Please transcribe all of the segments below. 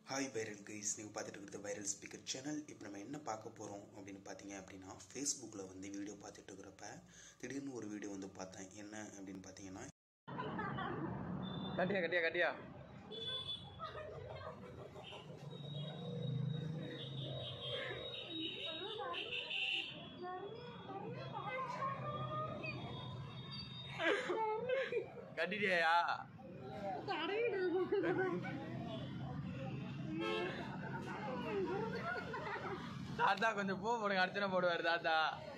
hi viral guys நீங்கள் பார்த்துட்டு இருக்கிறது வைரல் ஸ்பீக்கர் சேனல் இப்போ நம்ம என்ன பார்க்க போகிறோம் அப்படின்னு பார்த்தீங்க அப்படின்னா ஃபேஸ்புக்கில் வந்து வீடியோ பார்த்துட்டு இருக்கிறப்ப திடீர்னு ஒரு வீடியோ வந்து பார்த்தேன் என்ன அப்படின்னு பார்த்தீங்கன்னா கட்டியா கட்டியா கட்டியா கட்டிட்டியா தாத்தா கொஞ்சம் பூ போடுங்க அர்ச்சனை போடுவார் தாத்தா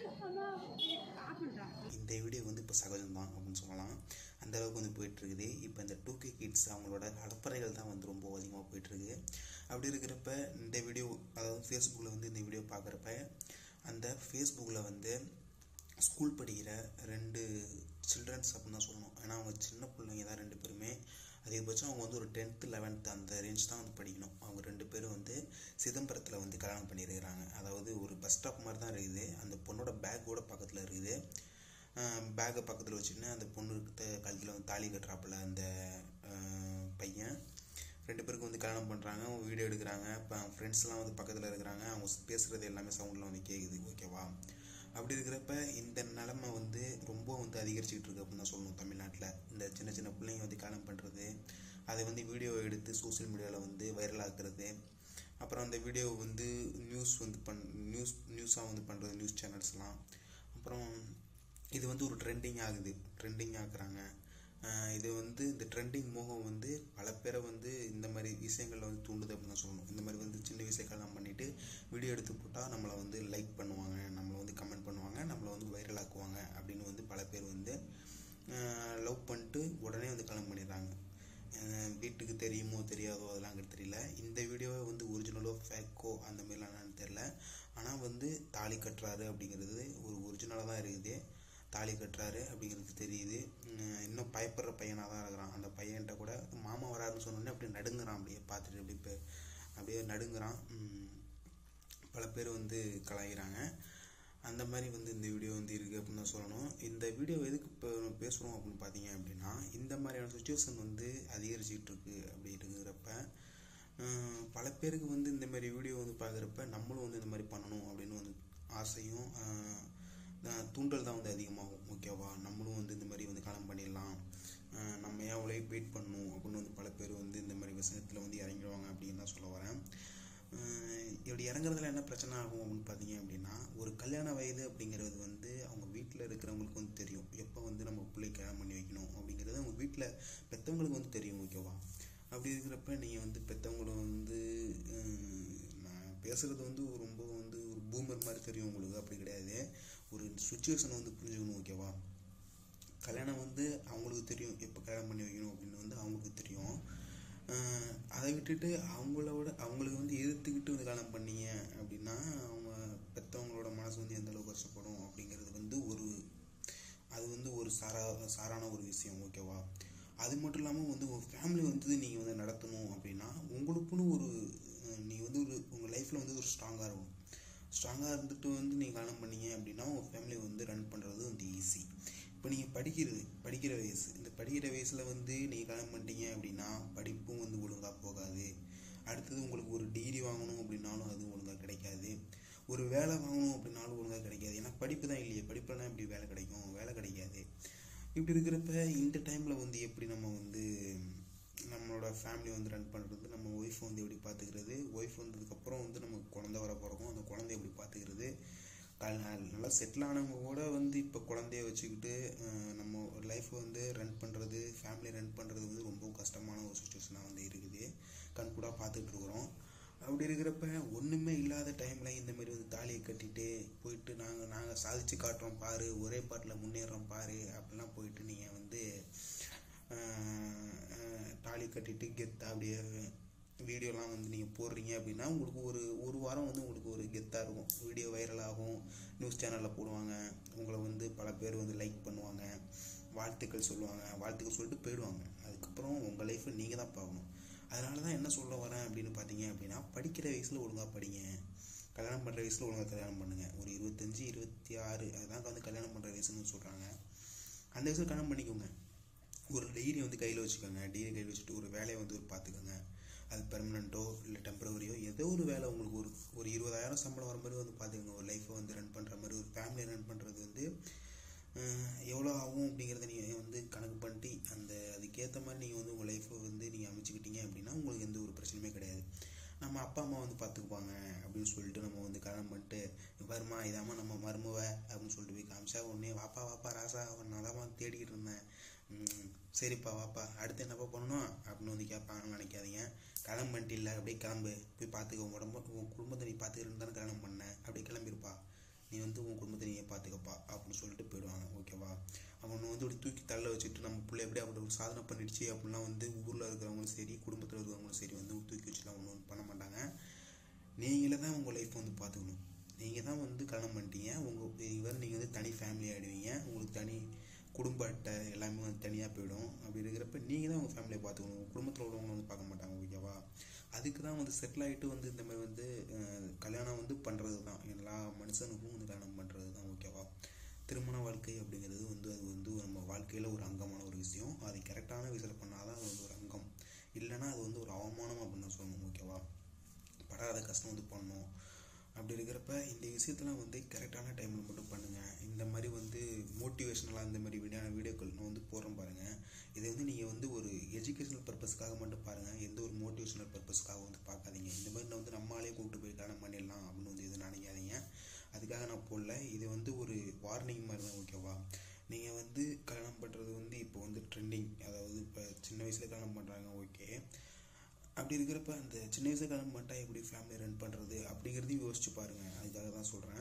இந்த வீடியோ வந்து இப்போ சகஜம்தான் அப்படின்னு சொல்லலாம் அந்த அளவுக்கு வந்து போயிட்டுருக்குது இப்போ இந்த டூ கே கிட்ஸ் அவங்களோட அலப்பறைகள் தான் வந்து ரொம்ப அதிகமாக போயிட்டுருக்கு அப்படி இருக்கிறப்ப இந்த வீடியோ அதாவது ஃபேஸ்புக்கில் வந்து இந்த வீடியோ பார்க்குறப்ப அந்த ஃபேஸ்புக்கில் வந்து ஸ்கூல் படிக்கிற ரெண்டு சில்ட்ரன்ஸ் அப்படின்னு தான் சொல்லணும் ஏன்னா அவங்க சின்ன பிள்ளைங்க தான் ரெண்டு பேருமே அதிகபட்சம் அவங்க வந்து ஒரு டென்த்து லெவன்த்து அந்த ரேஞ்ச் தான் வந்து படிக்கணும் அவங்க ரெண்டு பேரும் வந்து சிதம்பரத்தில் வந்து கல்யாணம் பண்ணியிருக்கிறாங்க அதாவது ஒரு பஸ் ஸ்டாப் மாதிரி தான் இருக்குது அந்த பொண்ணோட பேக்கோட பக்கத்தில் இருக்குது பேக்கை பக்கத்தில் வச்சுன்னு அந்த பொண்ணுக்கு கழுத்தில் வந்து தாலி கட்டுறாப்புல அந்த அஹ், பையன் ரெண்டு பேருக்கு வந்து கல்யாணம் பண்ணுறாங்க வீடியோ எடுக்கிறாங்க இப்போ ஃப்ரெண்ட்ஸ்லாம் வந்து பக்கத்தில் இருக்கிறாங்க அவங்க பேசுகிறது எல்லாமே சவுண்டில் வந்து கேட்குது ஓகேவா அப்படி இருக்கிறப்ப இந்த நிலமை வந்து ரொம்ப வந்து அதிகரிச்சுக்கிட்டு இருக்கு அப்படின்னு தான் சொல்லணும் தமிழ்நாட்டில் இந்த சின்ன சின்ன பிள்ளைங்க வந்து கல்யாணம் பண்ணுறது அதை வந்து வீடியோ எடுத்து சோஷியல் மீடியாவில் வந்து வைரல் ஆக்குறது அப்புறம் அந்த வீடியோ வந்து நியூஸ் வந்து பண் நியூஸ் நியூஸாக வந்து பண்ணுறது நியூஸ் சேனல்ஸ்லாம் அப்புறம் இது வந்து ஒரு ட்ரெண்டிங் ஆகுது ட்ரெண்டிங் ஆக்குறாங்க ஆஹ் இது வந்து இந்த ட்ரெண்டிங் மோகம் வந்து பல பேரை வந்து இந்த மாதிரி விஷயங்களில் வந்து தூண்டுது அப்படின்னு தான் சொல்லணும் இந்த மாதிரி வந்து சின்ன விஷயங்கள்லாம் பண்ணிட்டு வீடியோ எடுத்து போட்டால் நம்மளை வந்து லைக் பண்ணுவாங்க நம்மளை வந்து கமெண்ட் பண்ணுவாங்க நம்மளை வந்து வைரல் ஆக்குவாங்க அப்படின்னு வந்து பல பேர் வந்து லவ் பண்ணிட்டு உடனே வந்து கல்யாணம் பண்ணிடுறாங்க அஹ் வீட்டுக்கு தெரியுமோ தெரியாதோ அதெல்லாம் எனக்கு தெரியல இந்த வீடியோவை வந்து ஒரிஜினலோ ஃபேக்கோ அந்த மாதிரிலாம் என்னன்னு தெரில ஆனால் வந்து தாலி கட்டுறாரு அப்படிங்கிறது ஒரு ஒரிஜினலாக தான் இருக்குது தாலி கட்டுறாரு அப்படிங்கிறது தெரியுது உம் இன்னும் பயப்படுற பையனாக தான் இருக்கிறான் அந்த பையன்கிட்ட கூட மாமா வராருன்னு சொன்னோடனே அப்படியே நடுங்குறான் அப்படியே பார்த்துட்டு அப்படியே பே- அப்படியே நடுங்குறான் உம் பல பேர் வந்து கலாய்கிறாங்க அந்த மாதிரி வந்து இந்த வீடியோ வந்து இருக்குது அப்படின்னு தான் சொல்லணும் இந்த வீடியோ எதுக்கு இப்போ பேசுகிறோம் அப்படின்னு பார்த்தீங்க அப்படின்னா இந்த மாதிரியான சுச்சுவேஷன் வந்து அதிகரிச்சுக்கிட்டு இருக்கு அப்படி இருக்கிறப்ப அஹ், பல பேருக்கு வந்து இந்த மாதிரி வீடியோ வந்து பார்க்குறப்ப நம்மளும் வந்து இந்த மாதிரி பண்ணணும் அப்படின்னு வந்து ஆசையும் அஹ், அஹ், தூண்டல் தான் வந்து அதிகமாகும் ஓகேவா நம்மளும் வந்து இந்த மாதிரி வந்து கல்யாணம் பண்ணிடலாம் அஹ், நம்ம ஏன் அவ்வளோ வெயிட் பண்ணணும் அப்படின்னு வந்து பல பேர் வந்து இந்த மாதிரி விஷயத்தில் வந்து இறங்கிடுவாங்க அப்படின்னு தான் சொல்ல வரேன் அஹ் இப்படி இறங்குறதுல என்ன பிரச்சனை ஆகும் அப்படின்னு பார்த்தீங்க அப்படின்னா ஒரு கல்யாண வயது அப்படிங்கிறது வந்து அவங்க வீட்டில் இருக்கிறவங்களுக்கு வந்து தெரியும் எப்போ வந்து நம்ம பிள்ளை கல்யாணம் பண்ணி வைக்கணும் அப்படிங்கிறது அவங்க வீட்டில் பெற்றவங்களுக்கு வந்து தெரியும் ஓகேவா அப்படி இருக்கிறப்ப நீங்கள் வந்து பெற்றவங்கள வந்து அஹ், நான் பேசுகிறது வந்து ரொம்ப வந்து ஒரு பூமர் மாதிரி தெரியும் உங்களுக்கு அப்படி கிடையாது ஒரு சுச்சுவேஷனை வந்து புரிஞ்சுக்கணும் ஓகேவா கல்யாணம் வந்து அவங்களுக்கு தெரியும் எப்போ கல்யாணம் பண்ணி வைக்கணும் அப்படின்னு வந்து அவங்களுக்கு தெரியும் ஆஹ் அதை விட்டுட்டு அவங்களோட அவங்களுக்கு வந்து எதிர்த்துக்கிட்டு வந்து கல்யாணம் பண்ணீங்க அப்படின்னா அவங்க பெற்றவங்களோட மனசு வந்து எந்த அளவுக்கு கஷ்டப்படும் அப்படிங்கிறது வந்து ஒரு அது வந்து ஒரு சாரா சாரான ஒரு விஷயம் ஓகேவா அது மட்டும் இல்லாமல் வந்து உங்கள் ஃபேமிலி வந்து நீங்கள் வந்து நடத்தணும் அப்படின்னா உங்களுக்குன்னு ஒரு நீங்கள் வந்து ஒரு உங்கள் லைஃப்பில் வந்து ஒரு ஸ்ட்ராங்காக இருக்கும் ஸ்ட்ராங்காக இருந்துட்டு வந்து நீங்கள் கல்யாணம் பண்ணீங்க அப்படின்னா உங்கள் ஃபேமிலி வந்து ரன் பண்ணுறது வந்து ஈஸி இப்போ நீங்கள் படிக்கிறது படிக்கிற வயசு இந்த படிக்கிற வயசில் வந்து நீங்கள் கல்யாணம் பண்ணிட்டீங்க அப்படின்னா படிப்பும் வந்து ஒழுங்காக போகாது அடுத்தது உங்களுக்கு ஒரு டிகிரி வாங்கணும் அப்படின்னாலும் அது ஒழுங்காக கிடைக்காது ஒரு வேலை வாங்கணும் அப்படின்னாலும் ஒழுங்காக கிடைக்காது ஏன்னா படிப்பு தான் இல்லையே படிப்புலாம் எப்படி வேலை கிடைக்கும் வேலை கிடைக்காது இப்படி இருக்கிறப்ப இந்த டைமில் வந்து எப்படி நம்ம வந்து நம்மளோட ஃபேமிலி வந்து ரன் பண்ணுறது நம்ம ஒய்ஃப் வந்து எப்படி பார்த்துக்கிறது ஒய்ஃப் வந்ததுக்கப்புறம் வந்து நமக்கு குழந்தை வர பிறக்கும் அந்த குழந்தைய எப்படி பார்த்துக்கிறது கல் நல்லா செட்டில் ஆனவங்க கூட வந்து இப்போ குழந்தைய வச்சுக்கிட்டு அஹ், நம்ம ஒரு லைஃப்பை வந்து ரன் பண்ணுறது ஃபேமிலி ரன் பண்ணுறது வந்து ரொம்ப கஷ்டமான ஒரு சுச்சுவேஷனாக வந்து இருக்குது கண்கூடாக பார்த்துட்டு இருக்கிறோம் அப்படி இருக்கிறப்ப ஒன்றுமே இல்லாத டைமில் இந்த மாதிரி வந்து தாலியை கட்டிட்டு போயிட்டு நாங்கள் நாங்கள் சாதிச்சு காட்டுறோம் பாரு ஒரே பாட்டில் முன்னேறோம் பாரு அப்படிலாம் போயிட்டு நீங்கள் வந்து ஆஹ், ஆஹ், தாலி கட்டிட்டு கெத்தா அப்படியே வீடியோலாம் வந்து நீங்கள் போடுறீங்க அப்படின்னா உங்களுக்கு ஒரு ஒரு வாரம் வந்து உங்களுக்கு ஒரு கெத்தாக இருக்கும் வீடியோ வைரல் ஆகும் நியூஸ் சேனலில் போடுவாங்க உங்களை வந்து பல பேர் வந்து லைக் பண்ணுவாங்க வாழ்த்துக்கள் சொல்லுவாங்க வாழ்த்துக்கள் சொல்லிட்டு போயிடுவாங்க அதுக்கப்புறம் உங்கள் லைஃப்பை நீங்கள் தான் பார்க்கணும் அதனால தான் என்ன சொல்ல வரேன் அப்படின்னு பார்த்தீங்க அப்படின்னா படிக்கிற வயசில் ஒழுங்காக படிங்க கல்யாணம் பண்ணுற வயசில் ஒழுங்காக கல்யாணம் பண்ணுங்கள் ஒரு இருபத்தஞ்சி இருபத்தி ஆறு அதுதான் வந்து கல்யாணம் பண்ணுற வயசுன்னு சொல்கிறாங்க அந்த வயசில் கல்யாணம் பண்ணிக்கோங்க ஒரு டிகிரி வந்து கையில் வச்சுக்கோங்க டிகிரி கையில் வச்சுட்டு ஒரு வேலையை வந்து ஒரு பார்த்துக்கோங்க அது பெர்மனண்ட்டோ இல்லை ஒரு வேலை உங்களுக்கு ஒரு ஒரு இருபதாயிரம் சம்பளம் வர மாதிரி வந்து பார்த்துக்கோங்க ஒரு லைஃப்பை வந்து ரன் பண்ணுற மாதிரி ஒரு ஃபேமிலியை ரன் பண்ணுறது வந்து அஹ், எவ்வளோ ஆகும் அப்படிங்கிறத நீங்கள் வந்து கணக்கு பண்ணிட்டு அந்த அதுக்கேற்ற மாதிரி நீங்கள் வந்து உங்கள் லைஃப்பை வந்து நீங்கள் அமைச்சுக்கிட்டீங்க அப்படின்னா உங்களுக்கு எந்த ஒரு பிரச்சனையுமே கிடையாது நம்ம அப்பா அம்மா வந்து பார்த்துக்குப்பாங்க அப்படின்னு சொல்லிட்டு நம்ம வந்து கல்யாணம் பண்ணிட்டு வருமா இதாம்மா நம்ம மருமவ அப்படின்னு சொல்லிட்டு போய் காமிச்சா உடனே வாப்பா வாப்பா ராசா அவன் நலமா தேடிக்கிட்டு இருந்தேன் ம், சரிப்பா வாப்பா அடுத்து என்னப்பா பண்ணணும் அப்படின்னு வந்து கேட்பாங்கன்னு நினைக்காதீங்க கல்யாணம் பண்ணிட்டு இல்லை அப்படியே கிளம்பு போய் பார்த்துக்க உன் உடம்பு உன் குடும்பத்தை நீ பார்த்துக்கிறேன்னு தானே கல்யாணம் பண்ண அப்படியே கிளம்பிருப்பா நீ வந்து உன் குடும்பத்தை நீயே பார்த்துக்கப்பா அப்படின்னு சொல்லிட்டு போயிடுவாங்க ஓகேவா அவனை வந்து அப்படி தூக்கி தள்ள வச்சுட்டு நம்ம பிள்ளை எப்படி அப்படி ஒரு சாதனை பண்ணிடுச்சு அப்படிலாம் வந்து ஊரில் இருக்கிறவங்களும் சரி குடும்பத்தில் இருக்கிறவங்களும் சரி வந்து தூக்கி வச்சுலாம் ஒன்றும் பண்ண மாட்டாங்க நீங்களே தான் உங்கள் லைஃப் வந்து பார்த்துக்கணும் நீங்கள் தான் வந்து கல்யாணம் பண்ணிட்டீங்க உங்கள் இவர் நீங்கள் வந்து தனி ஃபேமிலி ஆகிடுவீங்க உங்களுக்கு தனி குடும்ப அட்டை எல்லாமே வந்து தனியாக போயிடும் அப்படி இருக்கிறப்ப நீங்கள் தான் உங்கள் ஃபேமிலியை பார்த்துக்கணும் உங்கள் குடும்பத்தில் உள்ளவங்க வந்து பார்க்க மாட்டாங்க ஓகேவா அதுக்கு தான் வந்து செட்டில் ஆகிட்டு வந்து இந்த மாதிரி வந்து அஹ், கல்யாணம் வந்து பண்ணுறது தான் எல்லா மனுஷனுக்கும் வந்து கல்யாணம் பண்ணுறது தான் ஓகேவா திருமண வாழ்க்கை அப்படிங்கிறது வந்து அது வந்து நம்ம வாழ்க்கையில் ஒரு அங்கமான ஒரு விஷயம் அது கரெக்டான விஷயத்தில் பண்ணால் தான் அது வந்து ஒரு அங்கம் இல்லைன்னா அது வந்து ஒரு அவமானம் அப்படின்னு தான் சொல்லணும் ஓகேவா படாத கஷ்டம் வந்து பண்ணணும் அப்படி இருக்கிறப்ப இந்த விஷயத்தெல்லாம் வந்து கரெக்டான டைமில் மட்டும் பண்ணுங்கள் இந்த மாதிரி வந்து மோட்டிவேஷனலாக இந்த மாதிரி வீடியோ வீடியோக்கள் நான் வந்து போடுறேன் பாருங்கள் இதை வந்து நீங்கள் வந்து ஒரு எஜுகேஷனல் பர்பஸ்க்காக மட்டும் பாருங்கள் எந்த ஒரு மோட்டிவேஷனல் பர்பஸ்க்காக வந்து பார்க்காதீங்க இந்த மாதிரி நான் வந்து நம்மளாலே கூப்பிட்டு போய் கல்யாணம் பண்ணிடலாம் அப்படின்னு வந்து எதுவும் நினைக்காதீங்க அதுக்காக நான் போடல இது வந்து ஒரு வார்னிங் மாதிரி தான் ஓகேவா நீங்கள் வந்து கல்யாணம் பண்ணுறது வந்து இப்போ வந்து ட்ரெண்டிங் அதாவது இப்போ சின்ன வயசில் கல்யாணம் பண்ணுறாங்க ஓகே அப்படி இருக்கிறப்ப அந்த சின்ன வயசுல கல்யாணம் பண்ணிட்டா எப்படி ஃபேமிலி ரன் பண்ணுறது அப்படிங்கிறதையும் யோசிச்சு பாருங்கள் அதுக்காக தான் சொல்கிறேன்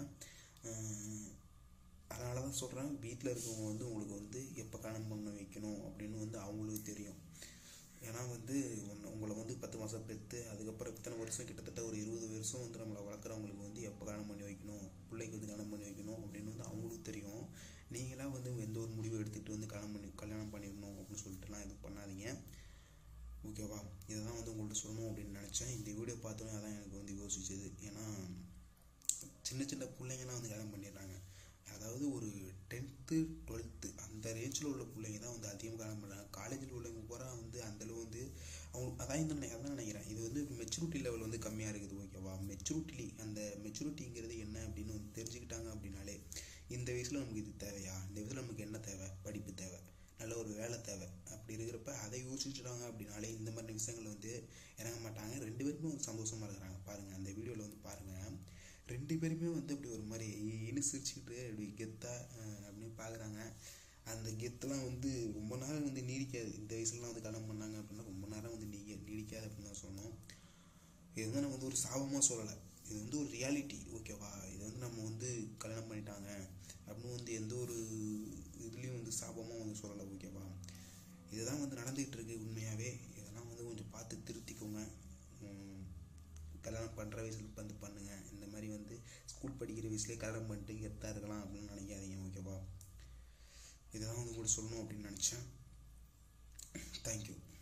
அதனால தான் சொல்கிறேன் வீட்டில் இருக்கவங்க வந்து உங்களுக்கு வந்து எப்போ கல்யாணம் பண்ண வைக்கணும் அப்படின்னு வந்து அவங்களுக்கு தெரியும் ஏன்னா வந்து உன்னை- உங்களை வந்து பத்து மாதம் பெற்று அதுக்கப்புறம் இத்தனை வருஷம் கிட்டத்தட்ட ஒரு இருபது வருஷம் வந்து நம்மளை வளர்க்குறவங்களுக்கு வந்து எப்போ கல்யாணம் பண்ணி வைக்கணும் பிள்ளைக்கு வந்து கல்யாணம் பண்ணி வைக்கணும் அப்படின்னு வந்து அவங்களுக்கு தெரியும் நீங்களாக வந்து எந்த ஒரு முடிவு எடுத்துகிட்டு வந்து கல்யாணம் பண்ணி கல்யாணம் பண்ணிடணும் அப்படின்னு சொல்லிட்டுலாம் எதுவும் பண்ணாதீங்க ஓகேவா இதை தான் வந்து உங்கள்கிட்ட சொல்லணும் அப்படின்னு நினச்சேன் இந்த வீடியோ பார்த்தோன்னே அதான் எனக்கு வந்து யோசிச்சது ஏன்னா சின்ன சின்ன பிள்ளைங்கலாம் வந்து கல்யாணம் பண்ணிடுறாங்க அதாவது ஒரு டென்த்து டுவெல்த்து அந்த ரேஞ்சில் உள்ள பிள்ளைங்க தான் வந்து அதிகமாக கல்யாணம் பண்ணுறாங்க காலேஜில் உள்ளவங்க பூரா வந்து அந்தளவு வந்து அவங்க அதான் இந்த நினை- அதான் நினைக்கிறேன் இது வந்து மெச்சூரிட்டி லெவல் வந்து கம்மியாக இருக்குது ஓகேவா மெச்சூரிட்டி அந்த மெச்சூரிட்டிங்கிறது என்ன அப்படின்னு வந்து தெரிஞ்சுக்கிட்டாங்க அப்படின்னாலே இந்த வயசில் நமக்கு இது தேவையா இந்த வயசில் நமக்கு என்ன தேவை படிப்பு தேவை நல்ல ஒரு வேலை தேவை அப்படி இருக்கிறப்ப அதை யோசிச்சுட்டாங்க அப்படின்னாலே இந்த மாதிரி விஷயங்கள் வந்து இறங்க மாட்டாங்க ரெண்டு பேருமே வந்து சந்தோஷமா இருக்கிறாங்க பாருங்க அந்த வீடியோவில் வந்து பாருங்க ரெண்டு பேருமே வந்து அப்படி ஒரு மாதிரி இனு சிரிச்சுக்கிட்டு அப்படி கெத்தா அஹ், அப்படின்னு பார்க்குறாங்க அந்த கெத்தெல்லாம் வந்து ரொம்ப நேரம் வந்து நீடிக்காது இந்த வயசுலலாம் வந்து கல்யாணம் பண்ணாங்க அப்படின்னா ரொம்ப நேரம் வந்து நீ நீடிக்காது அப்படின்னு தான் சொல்லணும் இது வந்து நம்ம வந்து ஒரு சாபமாக சொல்லலை இது வந்து ஒரு ரியாலிட்டி ஓகேவா இது வந்து நம்ம வந்து கல்யாணம் பண்ணிட்டாங்க அப்படின்னு வந்து எந்த ஒரு இதுலேயும் வந்து சாபமாக வந்து சொல்லலை ஓகேவா இதுதான் வந்து நடந்துகிட்டு இருக்கு உண்மையாகவே இதெல்லாம் வந்து கொஞ்சம் பார்த்து திருத்திக்கோங்க உம், கல்யாணம் பண்ணுற வயசில் வந்து பண்ணுங்க இந்த மாதிரி வந்து ஸ்கூல் படிக்கிற வயசுலேயே கல்யாணம் பண்ணிட்டு கெத்தாக இருக்கலாம் அப்படின்னு நினைக்காதீங்க ஓகேவா இதெல்லாம் வந்து கூட சொல்லணும் அப்படின்னு நினச்சேன் தேங்க்யூ